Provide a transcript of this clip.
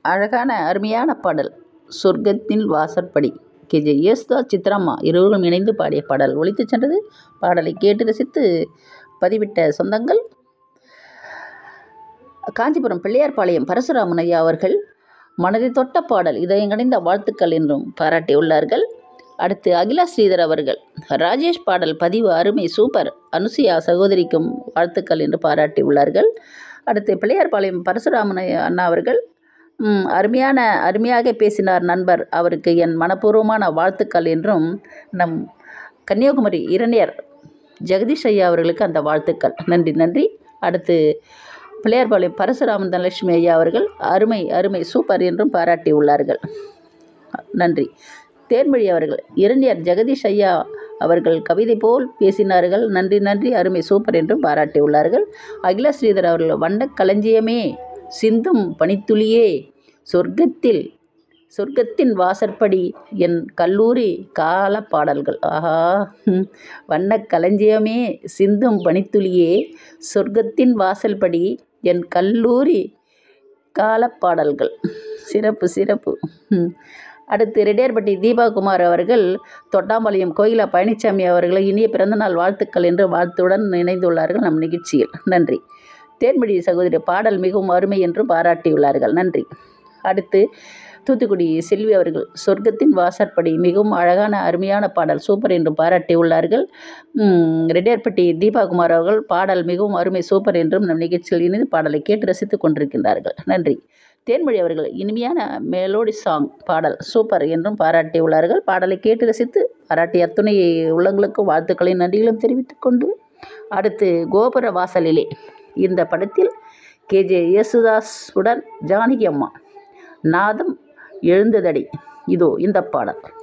அழகான அருமையான பாடல் சொர்க்கத்தின் வாசற்படி கேஜே யேசுதாஸ் சித்ராம்மா இருவரும் இணைந்து பாடிய பாடல் ஒலித்துச் சென்றது பாடலை கேட்டு ரசித்து பதிவிட்ட சொந்தங்கள் காஞ்சிபுரம் பிள்ளையார்பாளையம் பரசுராமன் ஐயா அவர்கள் மனதை தொட்ட பாடல் இதயங்கணிந்த வாழ்த்துக்கள் என்றும் பாராட்டியுள்ளார்கள் அடுத்து அகிலா ஸ்ரீதர் அவர்கள் ராஜேஷ் பாடல் பதிவு அருமை சூப்பர் அனுசுயா சகோதரிக்கும் வாழ்த்துக்கள் என்று பாராட்டியுள்ளார்கள் அடுத்து பிள்ளையார்பாளையம் பரசுராமன் ஐயா அண்ணா அவர்கள் ம், அருமையான அருமையாக பேசினார் நண்பர் அவருக்கு என் மனப்பூர்வமான வாழ்த்துக்கள் என்றும் நம் கன்னியாகுமரி இரணியர் ஜெகதீஷ் ஐயா அவர்களுக்கு அந்த வாழ்த்துக்கள் நன்றி நன்றி அடுத்து பிள்ளையார்பாளையம் பரசுராமன் தனலட்சுமி ஐயா அவர்கள் அருமை அருமை சூப்பர் என்றும் பாராட்டியுள்ளார்கள் நன்றி தேன்மொழி அவர்கள் இரண்டியர் ஜெகதீஷ் ஐயா அவர்கள் கவிதை போல் பேசினார்கள் நன்றி நன்றி அருமை சூப்பர் என்றும் பாராட்டியுள்ளார்கள் அகில ஸ்ரீதர் அவர்கள் வண்ணக் களஞ்சியமே சிந்தும் பனித்துளியே சொர்க்கத்தில் சொர்க்கத்தின் வாசற்படி என் கல்லூரி கால பாடல்கள் ஆஹா ம். வண்ணக் களஞ்சியமே சிந்தும் பனித்துளியே சொர்க்கத்தின் வாசல்படி என் கல்லூரி காலப்பாடல்கள் சிறப்பு சிறப்பு ம். அடுத்து ரெட்டியார்பட்டி தீபாகுமார் அவர்கள் தொட்டாம்பாளையம் கோயிலா பழனிசாமி அவர்களை இனிய பிறந்தநாள் வாழ்த்துக்கள் என்று வாழ்த்துடன் இணைந்துள்ளார்கள் நம் நிகழ்ச்சியில் நன்றி தேன்மொழி சகோதரி பாடல் மிகவும் அருமை என்று பாராட்டியுள்ளார்கள் நன்றி அடுத்து தூத்துக்குடி செல்வி அவர்கள் சொர்க்கத்தின் வாசற்படி மிகவும் அழகான அருமையான பாடல் சூப்பர் என்று பாராட்டியுள்ளார்கள் ம், ரெட்டியார்பட்டி தீபாகுமார் அவர்கள் பாடல் மிகவும் அருமை சூப்பர் என்றும் நம் நிகழ்ச்சியில் இணைந்து பாடலை கேட்டு ரசித்துக் கொண்டிருக்கின்றார்கள் நன்றி தேன்மொழி அவர்கள் இனிமையான மெலோடி சாங் பாடல் சூப்பர் என்றும் பாராட்டியுள்ளார்கள் பாடலை கேட்டு ரசித்து பாராட்டிய அத்துணை உள்ளங்களுக்கும் வாழ்த்துக்களையும் நன்றிகளும் தெரிவித்துக் கொண்டு அடுத்து கோபுர வாசலிலே இந்த படத்தில் கேஜே யேசுதாஸ் உடன் ஜானகி அம்மா நாதம் எழுந்ததடி இதோ இந்த பாடல்